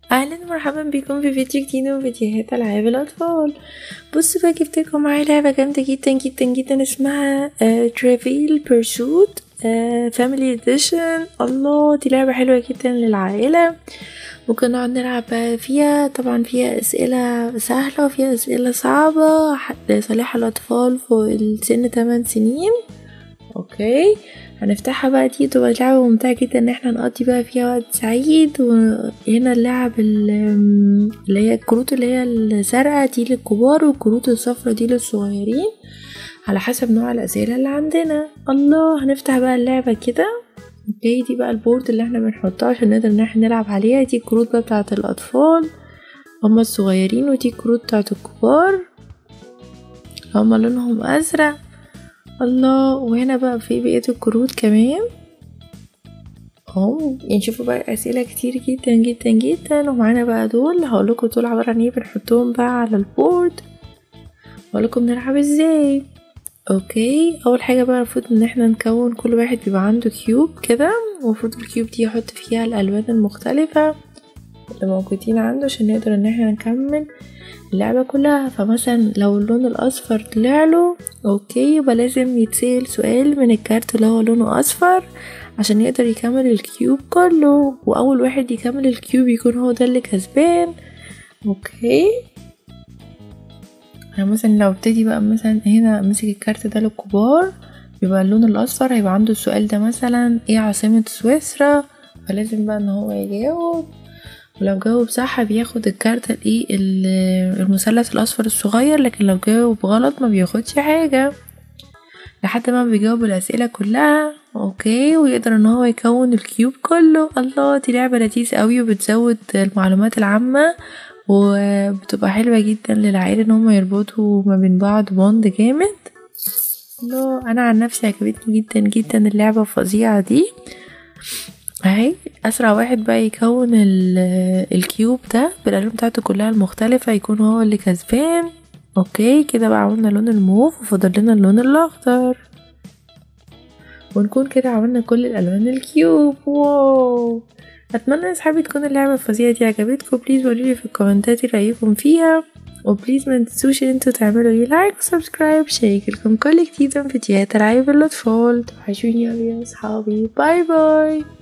اهلا ومرحبا بكم في فيديو جديد من فيديوهات العاب الاطفال بصوا بقى جبت لكم معايا لعبه جامده جدا جدا جدا اسمها ترافيل بيرسوت فاميلي اديشن الله دي لعبه حلوه جدا للعائله ممكن نقعد نلعب بقى فيها طبعا فيها اسئله سهله وفيها اسئله صعبه لصالح الاطفال فوق السن 8 سنين اوكي هنفتحها بقى دي تبقى لعبة ممتعة جدا ان احنا نقضي بقى فيها وقت سعيد وهنا اللعب اللي هي الكروت اللي هي الزرقاء دي للكبار والكروت الصفرا دي للصغيرين على حسب نوع الأسئلة اللي عندنا الله هنفتح بقى اللعبة كده اوكي دي بقى البورد اللي احنا بنحطها عشان نقدر ان احنا نلعب عليها دي الكروت بقى بتاعت الأطفال هما الصغيرين ودي الكروت بتاعت الكبار هما لونهم أزرق الله وهنا بقى في بقية الكروت كمان اهو نشوفوا بقى اسئله كتير جدا جدا جدا ومعانا بقى دول هقولكم دول عباره عن ايه بنحطهم بقى على البورد هقولكم نلعب ازاي اوكي اول حاجه بقى المفروض ان احنا نكون كل واحد بيبقى عنده كيوب كده المفروض الكيوب دي يحط فيها الالوان المختلفه اللي موجودين عنده عشان نقدر ان احنا نكمل اللعبة كلها فمثلا لو اللون الأصفر طلعله اوكي يبقى لازم يتسأل سؤال من الكارت اللي هو لونه أصفر عشان يقدر يكمل الكيوب كله وأول واحد يكمل الكيوب يكون هو ده اللي كسبان اوكي يعني مثلا لو ابتدي بقى مثلا هنا مسك الكارت ده للكبار يبقى اللون الأصفر هيبقى عنده السؤال ده مثلا ايه عاصمة سويسرا فلازم بقى ان هو يجاوب ولو جاوب صح بياخد الكارت الايه المثلث الاصفر الصغير لكن لو جاوب غلط ما بياخدش حاجة لحد ما بيجاوب الاسئلة كلها اوكي ويقدر ان هو يكون الكيوب كله الله دي لعبة لذيذة قوي وبتزود المعلومات العامة وبتبقى حلوة جدا للعائلة ان هم يربطوا ما بين بعض بوند جامد الله انا عن نفسي عجبتني جدا جدا اللعبة الفظيعة دي اهي اسرع واحد بقى يكون الكيوب ده بالالوان بتاعته كلها المختلفه يكون هو اللي كسبان اوكي كده بقى عملنا لون الموف وفضل لنا اللون الاخضر ونكون كده عملنا كل الالوان الكيوب واو اتمنى يا صحابي تكون اللعبه الفظيعه دي عجبتكم بليز قولولي في الكومنتات رايكم فيها وبليز ما تنسوش ان انتوا تعملوا لي لايك وسبسكرايب شاركلكم كل جديد من فيديوهات العاب الاطفال توحشوني اوي يا اصحابي باي باي